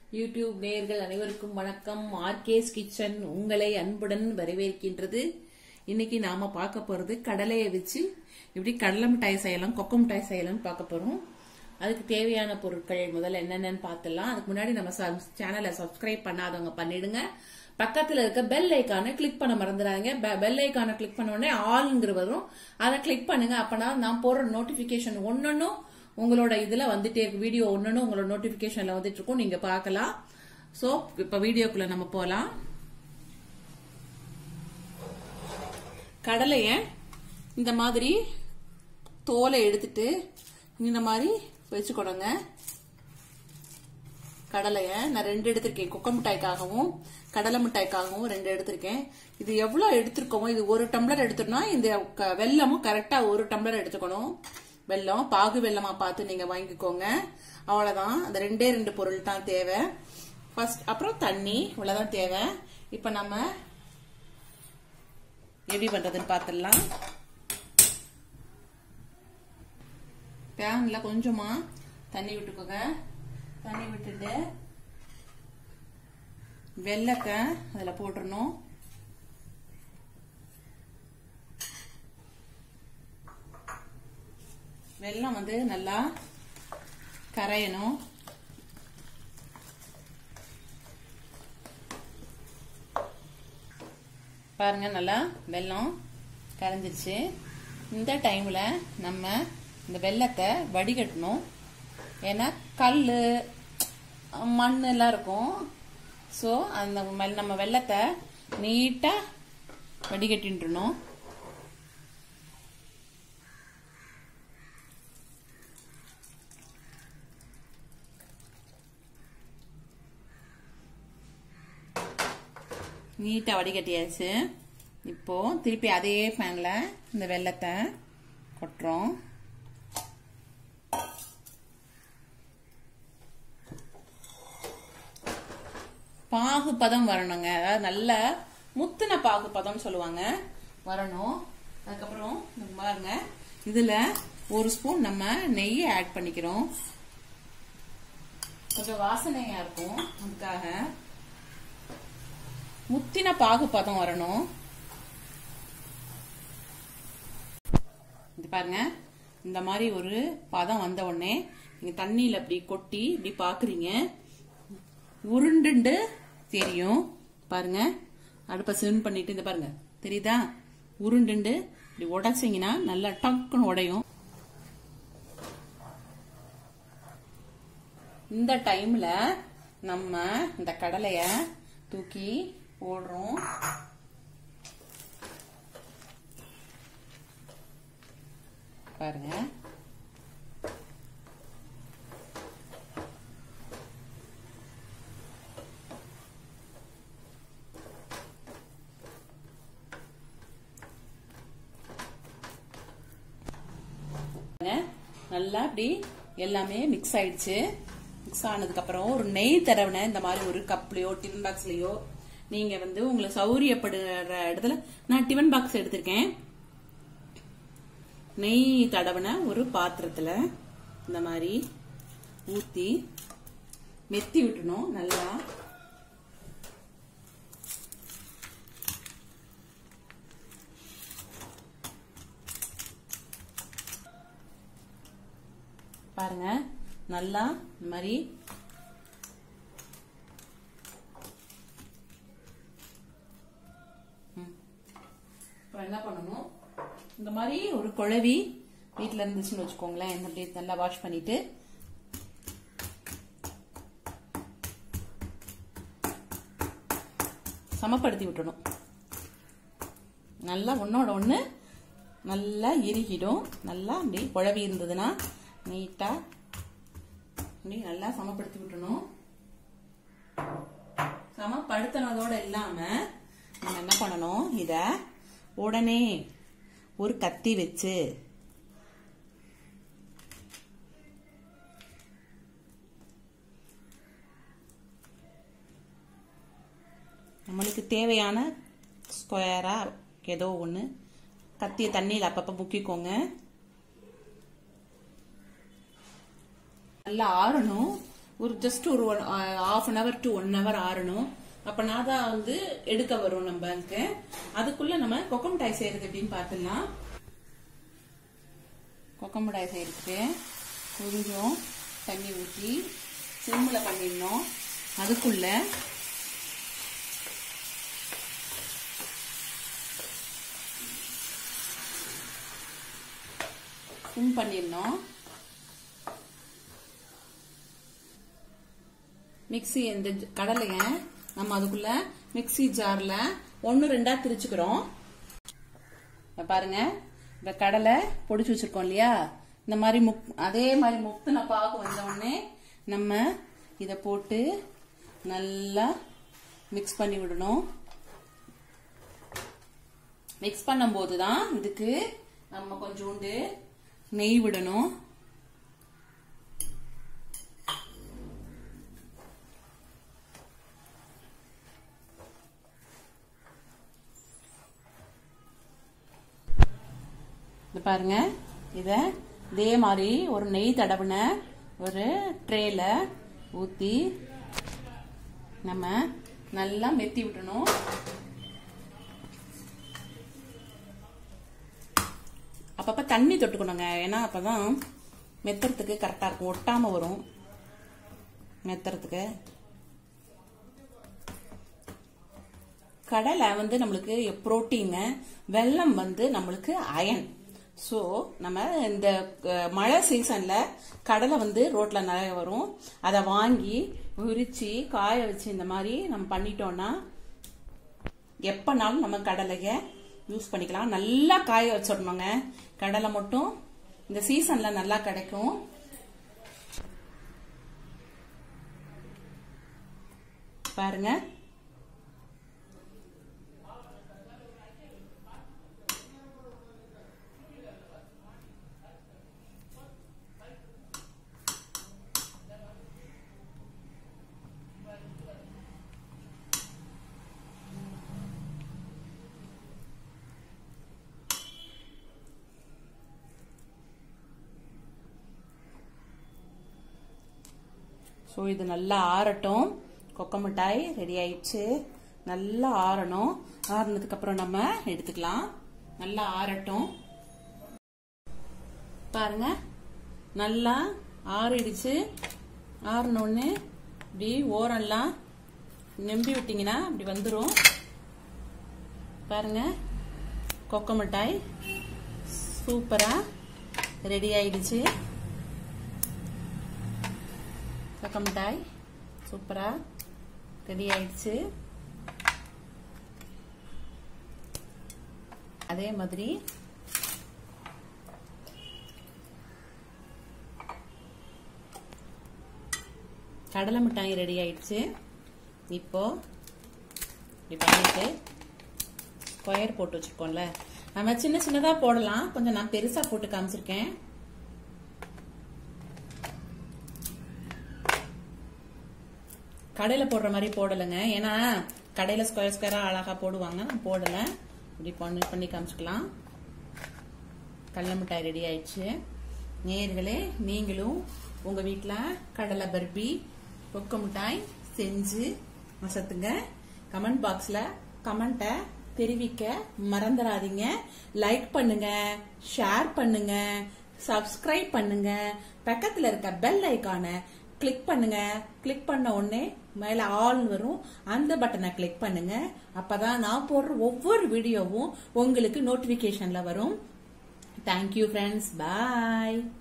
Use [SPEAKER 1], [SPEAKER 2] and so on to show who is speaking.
[SPEAKER 1] YouTube நேயர்கள் அனைவருக்கும் வணக்கம் ஆர்கேஸ் கிச்சன் உங்களை அன்புடன் வரவேற்கின்றது இன்னைக்கு நாம பார்க்க போறது கடலையை வச்சு எப்படி கடலை மிட்டாய் செய்யலாம் கொக்க மிட்டாய் செய்யலாம்னு பார்க்க போறோம் அதுக்கு தேவையான பொருட்கள் முதல்ல என்னென்னு பார்த்துலாம் அதுக்கு முன்னாடி நம்ம சேனலை சப்ஸ்கிரைப் பண்ணாதவங்க பண்ணிடுங்க பக்கத்துல இருக்க பெல் ஐக்கானை கிளிக் பண்ண மறந்துடாதீங்க பெல் ஐக்கானை கிளிக் பண்ண உடனே ஆல்ங்கிற வரும் அதை கிளிக் பண்ணுங்க அப்பனா நான் போடுற நோட்டிபிகேஷன் ஒன்னொன்னும் உங்களோட இதுல வந்துட்டே இருக்கு வீடியோ ஒன்னொன்னு உங்களோட நோட்டிபிகேஷன்ல வந்துட்டு இருக்கும் நீங்க பார்க்கலாம் சோ இப்ப வீடியோக்குள்ள நம்ம போலாம் கடலைய இந்த மாதிரி தோலை எடுத்துட்டு இந்த மாதிரி வச்சுக்கொடுங்க கடலைய நான் ரெண்டு எடுத்திருக்கேன் கொக்க மிட்டாய்க்காகவும் கடலை மிட்டாய்க்காகவும் ரெண்டு எடுத்திருக்கேன் இது எவ்வளவு எடுத்திருக்கோமோ இது ஒரு டம்ளர் எடுத்துட்டோம்னா இந்த க- வெல்லமும் கரெக்டா ஒரு டம்ளர் எடுத்துக்கணும் வெல்லம் பாகு வெல்லமா பார்த்து நீங்க வாங்கிக்கோங்க அவ்வளவுதான் அந்த ரெண்டே ரெண்டு பொருள் தான் தேவை ஃபர்ஸ்ட் அப்புறம் தண்ணி இவ்வளவுதான் தேவை இப்ப நம்ம எப்படி பண்றதுன்னு பார்த்துடலாம் பேன்ல கொஞ்சமா தண்ணி விட்டுக்கோங்க தண்ணி விட்டுட்டு வெள்ளக்க அதுல போட்டுறணும் வெல்லம் வந்து நல்லா கரையணும் பாருங்க நல்லா வெல்லம் கரைஞ்சிருச்சு இந்த டைம்ல நம்ம இந்த வெல்லத்தை வடிகட்டணும் ஏன்னா கல் மண் எல்லாம் இருக்கும் ஸோ அந்த மெல்- நம்ம வெல்லத்தை நீட்டா வடிகட்டின்றணும் நீட்டா வடிகட்டியாச்சு இப்போ திருப்பி அதே பேன்ல இந்த வெல்லத்தை கொட்டுறோம் பாகு பதம் வரணுங்க அதாவது நல்ல முத்தின பாகு பதம் சொல்லுவாங்க வரணும் அதுக்கப்புறம் இந்த பாருங்க இதுல ஒரு ஸ்பூன் நம்ம நெய்யை ஆட் பண்ணிக்கிறோம் கொஞ்சம் வாசனையா இருக்கும் அதுக்காக முத்தின பாகு பதம் வரணும் இது பாருங்க இந்த மாதிரி ஒரு பதம் வந்த உடனே நீங்க தண்ணியில அப்படி கொட்டி இப்படி பாக்குறீங்க உருண்டுண்டு தெரியும் பாருங்க அடுப்பை சிம் பண்ணிட்டு இந்த பாருங்க தெரியுதா உருண்டுண்டு இப்படி உடைச்சிங்கன்னா நல்லா டக்குன்னு உடையும் இந்த டைம்ல நம்ம இந்த கடலைய தூக்கி போடுறோம் பாருங்க பாருங்க. நல்லா இப்படி எல்லாமே மிக்ஸ் ஆயிடுச்சு மிக்ஸ் ஆனதுக்கு அப்புறம் ஒரு நெய் தடவின இந்த மாதிரி ஒரு கப்லயோ டிஃபன் பாக்ஸ்லயோ நீங்க வந்து உங்களுக்கு சௌரியப்படுற இடத்துல நான் டிஃபன் பாக்ஸ் எடுத்திருக்கேன் நெய் தடவின ஒரு பாத்திரத்துல இந்த மாதிரி ஊத்தி மெத்தி விட்டணும் நல்லா பாருங்க நல்லா இந்த மாதிரி ம். அப்புறம் என்ன பண்ணணும் இந்த மாதிரி ஒரு குழவி வீட்ல இருந்துச்சுன்னு வச்சுக்கோங்களேன் இந்த அப்படியே நல்லா வாஷ் பண்ணிட்டு சமப்படுத்தி விட்டணும் நல்லா ஒன்னோட ஒண்ணு நல்லா இறுகிடும் நல்லா அப்படி குழவி இருந்ததுன்னா நீட்டா அப்படி நல்லா சமப்படுத்தி விட்டணும் சமப்படுத்தினதோட இல்லாம நம்ம என்ன பண்ணணும் இத உடனே ஒரு கத்தி வச்சு நம்மளுக்கு தேவையான ஸ்கொயரா ஏதோ ஒன்று கத்தியை தண்ணியில் அப்பப்போ முக்கிக்கோங்க நல்லா ஆறணும் ஒரு ஜஸ்ட் ஒரு half an hour to one hour ஆறணும் அப்பனா தான் வந்து எடுக்க வரும் நம்மளுக்கு அதுக்குள்ள நம்ம கொக்கம் மிட்டாய் செய்யறது எப்படின்னு பார்த்துடலாம் கொக்கம் மிட்டாய் செய்யறதுக்கு கொஞ்சம் தண்ணி ஊற்றி சிம்மில் பண்ணிடணும் அதுக்குள்ள சிம் பண்ணிடணும் மிக்சி இந்த ஜ- கடலைய நம்ம அதுக்குள்ள மிக்ஸி ஜார்ல ஒன்னு ரெண்டா திரிச்சுக்கிறோம் இத பாருங்க இந்த கடலை பொடிச்சு வச்சிருக்கோம் இல்லையா இந்த மாதிரி முக் அதே மாதிரி முத்துன பாகு வந்த உடனே நம்ம இத போட்டு நல்லா மிக்ஸ் பண்ணி விடணும் மிக்ஸ் பண்ணும்போது தான் இதுக்கு நம்ம கொஞ்சோண்டு நெய் விடணும் இது பாருங்க இத இதே மாதிரி ஒரு நெய் தடவின ஒரு ட்ரேல ஊத்தி நம்ம நல்லா மெத்தி விட்டணும் அப்பப்ப தண்ணி தொட்டுக்கணுங்க ஏன்னா அப்பதான் மெத்துறதுக்கு கரெக்டா இருக்கும் ஒட்டாம வரும் மெத்துறதுக்கு கடலை வந்து நம்மளுக்கு புரோட்டீன் வெல்லம் வந்து நம்மளுக்கு அயன் ஸோ நம்ம இந்த அஹ், மழை சீசன்ல கடலை வந்து ரோட்ல நிறைய வரும் அதை வாங்கி உரிச்சு காய வச்சு இந்த மாதிரி நம்ம பண்ணிட்டோம்னா எப்பனாலும் நம்ம கடலைய யூஸ் பண்ணிக்கலாம் நல்லா காய வச்சிடணுங்க கடலை மட்டும் இந்த சீசன்ல நல்லா கிடைக்கும் பாருங்க ஸோ இது நல்லா ஆறட்டும் கொக்க மிட்டாய் ரெடி ஆயிடுச்சு நல்லா ஆறணும் ஆறுனதுக்கு அப்புறம் நம்ம எடுத்துக்கலாம் நல்லா ஆறட்டும் பாருங்க நல்லா ஆறிடுச்சு ஆறினோடனே இப்படி ஓரம்லாம் நம்பி விட்டீங்கன்னா இப்படி வந்துடும் பாருங்க கொக்க மிட்டாய் சூப்பரா ரெடி ஆயிடுச்சு கொக்க மிட்டாய் சூப்பரா ரெடி ஆயிடுச்சு அதே மாதிரி கடலை மிட்டாய் ரெடி ஆயிடுச்சு இப்போ இப்படி பண்ணிட்டு ஸ்கொயர் போட்டு வச்சிருக்கோம்ல நம்ம சின்ன சின்னதா போடலாம் கொஞ்சம் நான் பெருசா போட்டு காமிச்சிருக்கேன் கடையில போடுற மாதிரி போடலைங்க ஏன்னா கடையில ஸ்கொயர் ஸ்கொயரா அழகா போடுவாங்க நான் போடல இப்படி பண்ணி பண்ணி காமிச்சுக்கலாம் கடலை மிட்டாய் ரெடி ஆயிடுச்சு நேர்களே நீங்களும் உங்க வீட்ல கடலை பர்பி கொக்க மிட்டாய் செஞ்சு வசத்துங்க கமெண்ட் பாக்ஸ்ல கமெண்ட்டை தெரிவிக்க மறந்துடாதீங்க லைக் பண்ணுங்க ஷேர் பண்ணுங்க சப்ஸ்கிரைப் பண்ணுங்க பக்கத்துல இருக்க பெல் ஐகானை கிளிக் பண்ணுங்க கிளிக் பண்ண உடனே மேல ஆல் வரும் அந்த பட்டனை கிளிக் பண்ணுங்க அப்பதான் நான் போடுற ஒவ்வொரு வீடியோவும் உங்களுக்கு நோட்டிபிகேஷன்ல வரும் தேங்க்யூ ஃப்ரெண்ட்ஸ் பாய்